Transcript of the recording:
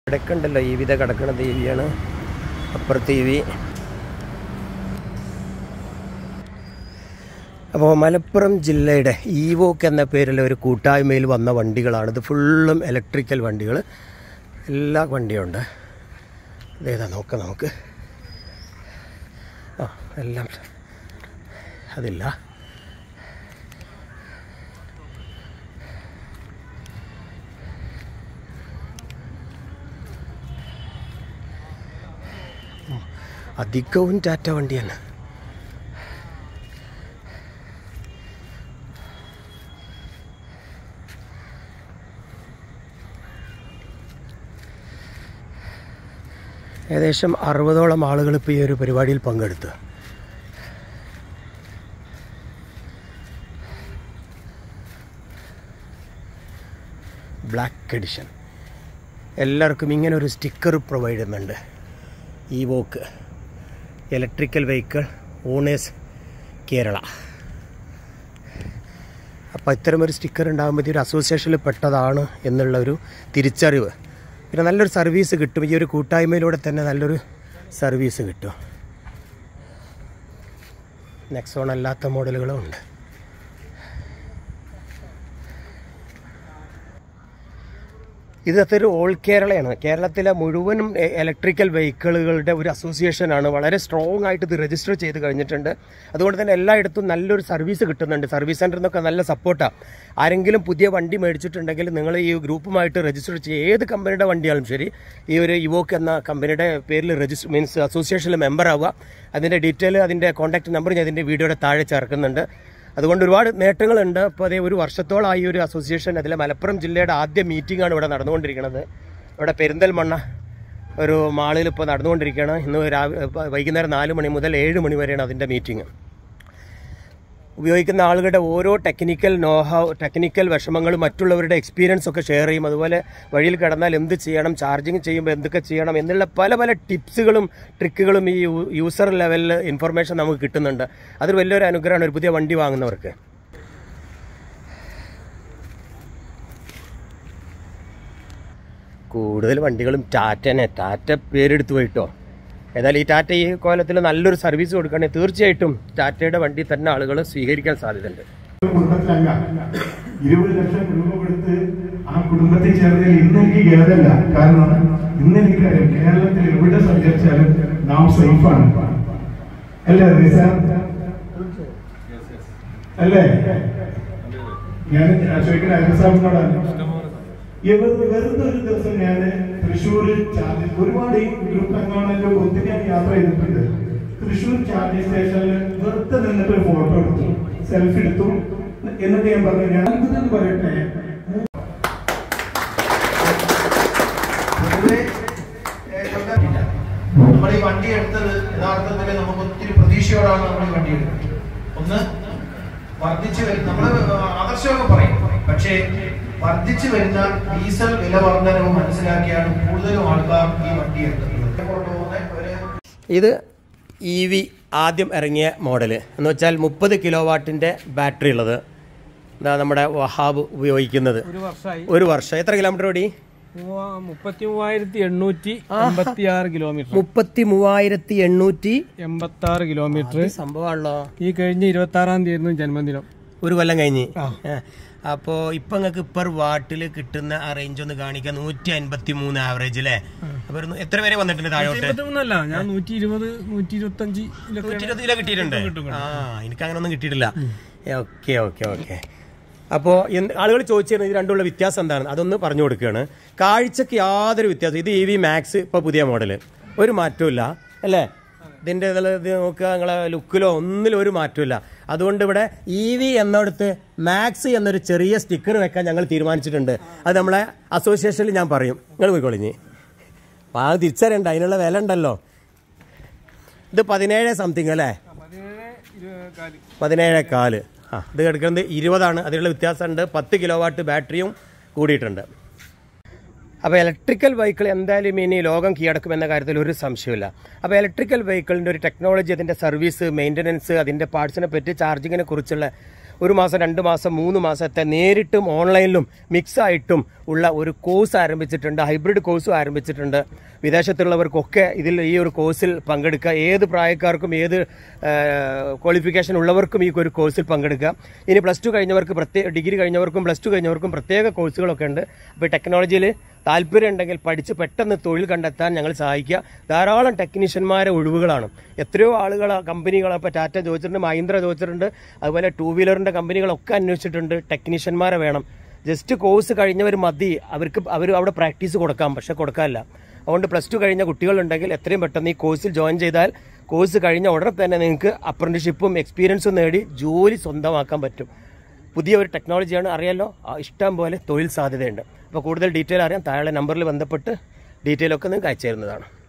ഇവിടെയൊക്കെ ഉണ്ടല്ലോ ഈ വിധ കിടക്കുന്ന ദേവിയാണ് അപ്പുറത്ത് ഈ വി അപ്പോൾ മലപ്പുറം ജില്ലയുടെ ഈവോക്ക് എന്ന പേരിൽ ഒരു കൂട്ടായ്മയിൽ വന്ന വണ്ടികളാണ് ഇത് ഫുള്ളും ഇലക്ട്രിക്കൽ വണ്ടികൾ എല്ലാ വണ്ടിയുണ്ട് ഇതേതാ നോക്കാം നമുക്ക് ആ എല്ലാം അതില്ല അധികവും ടാറ്റ വണ്ടിയാണ് ഏകദേശം അറുപതോളം ആളുകൾ ഇപ്പോൾ ഈ ഒരു പരിപാടിയിൽ പങ്കെടുത്തു ബ്ലാക്ക് എഡിഷൻ എല്ലാവർക്കും ഇങ്ങനെ ഒരു സ്റ്റിക്കർ പ്രൊവൈഡ് ചെയ്യുന്നുണ്ട് ഈ woke electrical vehicle owners Kerala അപ്പോൾ ഇത്തരമൊരു സ്റ്റിക്കർ ഉണ്ടാകുമ്പോൾ ഒരു അസോസിയേഷനിൽ പെട്ടതാണ് എന്നുള്ള ഒരു തിരിച്ചറിവ് പിന്നെ നല്ലൊരു സർവീസ് കിട്ടും ഈ ഒരു കൂട്ടായ്മയിലൂടെ തന്നെ നല്ലൊരു സർവീസ് കിട്ടും നെക്സോൺ അല്ലാത്ത മോഡലുകളും ഉണ്ട് ഇതൊക്കെ ഒരു ഓൾ കേരളയാണ് കേരളത്തിലെ മുഴുവനും ഇലക്ട്രിക്കൽ വെഹിക്കിളുകളുടെ ഒരു അസോസിയേഷനാണ് വളരെ സ്ട്രോങ് ആയിട്ട് ഇത് രജിസ്റ്റർ ചെയ്ത് കഴിഞ്ഞിട്ടുണ്ട് അതുകൊണ്ട് തന്നെ എല്ലായിടത്തും നല്ലൊരു സർവീസ് കിട്ടുന്നുണ്ട് സർവീസ് സെൻറ്ററിൽ നിന്നൊക്കെ നല്ല സപ്പോർട്ടാണ് ആരെങ്കിലും പുതിയ വണ്ടി മേടിച്ചിട്ടുണ്ടെങ്കിൽ നിങ്ങൾ ഈ ഗ്രൂപ്പുമായിട്ട് രജിസ്റ്റർ ചെയ്യുക ഏത് കമ്പനിയുടെ വണ്ടിയാലും ശരി ഈ ഒരു ഇവോക്ക് എന്ന കമ്പനിയുടെ പേരിൽ രജിസ്റ്റർ മീൻസ് അസോസിയേഷനിൽ മെമ്പർ ആവുക അതിൻ്റെ ഡീറ്റെയിൽ അതിൻ്റെ കോൺടാക്ട് നമ്പർ ഞാൻ ഇതിൻ്റെ വീഡിയോയുടെ താഴെ ചേർക്കുന്നുണ്ട് അതുകൊണ്ട് ഒരുപാട് നേട്ടങ്ങളുണ്ട് അപ്പോൾ അതേ ഒരു വർഷത്തോളമായി ഒരു അസോസിയേഷൻ അതിലെ മലപ്പുറം ജില്ലയുടെ ആദ്യ മീറ്റിംഗ് ആണ് ഇവിടെ നടന്നുകൊണ്ടിരിക്കുന്നത് ഇവിടെ പെരിന്തൽമണ്ണ ഒരു മാളിൽ ഇപ്പോൾ നടന്നുകൊണ്ടിരിക്കുകയാണ് ഇന്ന് രാവിലെ വൈകുന്നേരം നാല് മണി മുതൽ ഏഴ് മണി വരെയാണ് അതിൻ്റെ മീറ്റിംഗ് ഉപയോഗിക്കുന്ന ആളുകളുടെ ഓരോ ടെക്നിക്കൽ നോഹ ടെക്നിക്കൽ വിഷമങ്ങളും മറ്റുള്ളവരുടെ എക്സ്പീരിയൻസ് ഒക്കെ ഷെയർ ചെയ്യും അതുപോലെ വഴിയിൽ കിടന്നാൽ എന്ത് ചെയ്യണം ചാർജിങ് ചെയ്യുമ്പോൾ എന്തൊക്കെ ചെയ്യണം എന്നുള്ള പല പല ടിപ്സുകളും ട്രിക്കുകളും ഈ യൂസർ ലെവലിൽ ഇൻഫർമേഷൻ നമുക്ക് കിട്ടുന്നുണ്ട് അതൊരു വലിയൊരു അനുഗ്രഹമാണ് ഒരു പുതിയ വണ്ടി വാങ്ങുന്നവർക്ക് കൂടുതൽ വണ്ടികളും ടാറ്റനെ ടാറ്റ പേരെടുത്ത് പോയിട്ടോ ഏതായാലും ഈ ടാറ്റ ഈ കോലത്തിൽ നല്ലൊരു സർവീസ് കൊടുക്കുകയാണെങ്കിൽ തീർച്ചയായിട്ടും ടാറ്റയുടെ വണ്ടി തന്നെ ആളുകൾ സ്വീകരിക്കാൻ സാധ്യതയുണ്ട് കുടുംബത്തിലല്ല ഇരുപത് ലക്ഷം രൂപ കൊടുത്ത് ആ കുടുംബത്തിൽ ചേർന്നതിൽ ഇന്ന് എനിക്ക് ഖേദമല്ല കാരണം ഇന്ന് എനിക്കറിയാം കേരളത്തിൽ എവിടെ സഞ്ചരിച്ചാലും നാം സേഫാണ് അല്ലേ നിസാർ അല്ലേ ഞാൻ ചോദിക്കുന്ന അരിസാബിനോടാണ് ഇവർ വെറുതെ ഒരു ദിവസം ഞാൻ തൃശ്ശൂർ ചാർജ് ഒരുപാട് ഈ ഗ്രൂപ്പ് അംഗങ്ങളുടെ ഒത്തിരി ഞാൻ യാത്ര ചെയ്തിട്ടുണ്ട് തൃശ്ശൂർ ചാർജിങ് സ്റ്റേഷനിൽ വെറുതെ നിന്നിട്ട് ഒരു ഫോട്ടോ എടുത്തു സെൽഫി എടുത്തു എന്നിട്ട് ഞാൻ പറഞ്ഞു ഞാൻ അത്ഭുതം പറയട്ടെ പൊതുവെ, ഏഹ്, കൊല്ലത്തില്ല. നമ്മൾ ഈ വണ്ടി എടുത്തത് യഥാർത്ഥത്തിൽ നമുക്ക് ഒത്തിരി പ്രതീക്ഷയോടാണ് നമ്മൾ ഈ വണ്ടി എടുത്തത് ഒന്ന് വർദ്ധിച്ചു വരുന്ന നമ്മൾ ആദർശമൊക്കെ പറയും പക്ഷേ വർദ്ധിച്ചു വരുന്ന ഡീസൽ വില വർധനവ് മനസ്സിലാക്കിയാണ് കൂടുതലും ആൾക്കാർ ഈ വണ്ടി എടുക്കുന്നത് കൊണ്ടുപോകുന്ന ഒരു ഇത് ഇ വി ആദ്യം ഇറങ്ങിയ മോഡൽ എന്ന് വെച്ചാൽ മുപ്പത് കിലോ വാട്ടിൻ്റെ ബാറ്ററി ഉള്ളത് ഇതാ നമ്മുടെ വഹാബ് ഉപയോഗിക്കുന്നത് ഒരു വർഷമായി ഒരു വർഷം എത്ര കിലോമീറ്റർ ഓടി മൂവ- മുപ്പത്തി മൂവായിരത്തി എണ്ണൂറ്റി എൺപത്തി ആറ് കിലോമീറ്റർ മുപ്പത്തി മൂവായിരത്തി എണ്ണൂറ്റി എൺപത്തി ആറ് കിലോമീറ്റർ സംഭവമാണല്ലോ ഈ കഴിഞ്ഞ ഇരുപത്തി ആറാം തീയതി ആയിരുന്നു ജന്മദിനം ഒരു കൊല്ലം കഴിഞ്ഞ് ആ. അപ്പോൾ ഇപ്പം നിങ്ങൾക്ക് ഇപ്പർ വാട്ടിൽ കിട്ടുന്ന ആ റേഞ്ച് ഒന്ന് കാണിക്കാം നൂറ്റി അൻപത്തി മൂന്ന് ആവറേജ് അല്ലേ അപ്പോൾ ഒരു എത്ര വരെ വന്നിട്ടുണ്ട് താഴോട്ട് ഇരുപത്തി മൂന്നല്ല ഞാൻ നൂറ്റി ഇരുപത് നൂറ്റി ഇരുപത്തി അഞ്ച് നൂറ്റി ഇരുപത് കിലോ കിട്ടിയിട്ടുണ്ട് ആ എനിക്ക് അങ്ങനെ ഒന്നും കിട്ടിയിട്ടില്ല ഓക്കെ ഓക്കെ ഓക്കെ അപ്പോൾ ആളുകൾ ചോദിച്ചിരുന്നു ഇത് രണ്ടുള്ള വ്യത്യാസം എന്താണ് അതൊന്ന് പറഞ്ഞു കൊടുക്കുകയാണ് കാഴ്ചക്ക് യാതൊരു വ്യത്യാസം ഇത് ഇ വി മാക്സ് ഇപ്പോൾ പുതിയ മോഡൽ ഒരു മാറ്റവും അല്ലേ ഇതിൻ്റെ ഇതിൽ ഇത് നോക്കുക നിങ്ങളെ ലുക്കിലോ ഒന്നിലും ഒരു മാറ്റമില്ല അതുകൊണ്ട് ഇവിടെ ഇ വി എന്നിടത്ത് മാക്സ് എന്നൊരു ചെറിയ സ്റ്റിക്കർ വെക്കാൻ ഞങ്ങൾ തീരുമാനിച്ചിട്ടുണ്ട് അത് നമ്മളെ അസോസിയേഷനിൽ ഞാൻ പറയും നിങ്ങൾ പോയിക്കോളിഞ്ഞ് അപ്പോൾ അത് തിരിച്ചറിയണ്ട അതിനുള്ള വില ഉണ്ടല്ലോ ഇത് പതിനേഴ് സംതിങ് അല്ലേ പതിനേഴ് കാല് ആ ഇത് കിടക്കുന്നത് ഇരുപതാണ് അതിനുള്ള വ്യത്യാസമുണ്ട് പത്ത് കിലോ വാട്ട് ബാറ്ററിയും കൂടിയിട്ടുണ്ട് അപ്പോൾ ഇലക്ട്രിക്കൽ വെഹിക്കിൾ എന്തായാലും ഇനി ലോകം കീഴടക്കുമെന്ന കാര്യത്തിൽ ഒരു സംശയമില്ല അപ്പോൾ ഇലക്ട്രിക്കൽ വെഹിക്കിളിൻ്റെ ഒരു ടെക്നോളജി അതിൻ്റെ സർവീസ് മെയിൻ്റനൻസ് അതിൻ്റെ പാർട്സിനെ പറ്റി ചാർജിങ്ങിനെ കുറിച്ചുള്ള ഒരു മാസം രണ്ട് മാസം മൂന്ന് മാസത്തെ നേരിട്ടും ഓൺലൈനിലും മിക്സ് ആയിട്ടും ഉള്ള ഒരു കോഴ്സ് ആരംഭിച്ചിട്ടുണ്ട് ഹൈബ്രിഡ് കോഴ്സും ആരംഭിച്ചിട്ടുണ്ട് വിദേശത്തുള്ളവർക്കൊക്കെ ഇതിൽ ഈ ഒരു കോഴ്സിൽ പങ്കെടുക്കുക ഏത് പ്രായക്കാർക്കും ഏത് ക്വാളിഫിക്കേഷൻ ഉള്ളവർക്കും ഈ ഒരു കോഴ്സിൽ പങ്കെടുക്കുക ഇനി പ്ലസ് ടു കഴിഞ്ഞവർക്ക് പ്രത്യേക ഡിഗ്രി കഴിഞ്ഞവർക്കും പ്ലസ് ടു കഴിഞ്ഞവർക്കും പ്രത്യേക കോഴ്സുകളൊക്കെ ഉണ്ട് അപ്പോൾ ടെക്നോളജിയിൽ താല്പര്യം ഉണ്ടെങ്കിൽ പഠിച്ച് പെട്ടെന്ന് തൊഴിൽ കണ്ടെത്താൻ ഞങ്ങൾ സഹായിക്കുക ധാരാളം ടെക്നീഷ്യന്മാരെ ഒഴിവുകളാണ് എത്രയോ ആളുകൾ കമ്പനികൾ ഇപ്പോൾ ടാറ്റ ചോദിച്ചിട്ടുണ്ട് മഹീന്ദ്ര ചോദിച്ചിട്ടുണ്ട് അതുപോലെ ടൂ വീലറിൻ്റെ കമ്പനികളൊക്കെ അന്വേഷിച്ചിട്ടുണ്ട് ടെക്നീഷ്യന്മാരെ വേണം ജസ്റ്റ് കോഴ്സ് കഴിഞ്ഞവർ മതി അവർക്ക് അവർ അവിടെ പ്രാക്ടീസ് കൊടുക്കാം പക്ഷെ കൊടുക്കാനില്ല അതുകൊണ്ട് പ്ലസ് ടു കഴിഞ്ഞ കുട്ടികളുണ്ടെങ്കിൽ എത്രയും പെട്ടെന്ന് ഈ കോഴ്സിൽ ജോയിൻ ചെയ്താൽ കോഴ്സ് കഴിഞ്ഞ ഉടനെ തന്നെ നിങ്ങൾക്ക് അപ്രന്റീഷിപ്പും എക്സ്പീരിയൻസും നേടി ജോലി സ്വന്തമാക്കാൻ പറ്റും പുതിയ ഒരു ടെക്നോളജിയാണ് അറിയാലോ ആ ഇഷ്ടം പോലെ തൊഴിൽ സാധ്യതയുണ്ട് അപ്പോൾ കൂടുതൽ ഡീറ്റെയിൽ അറിയാൻ താഴെ നമ്പറിൽ ബന്ധപ്പെട്ട് ഡീറ്റെയിൽ ഒക്കെ നിങ്ങൾക്ക് അയച്ചു തരുന്നതാണ്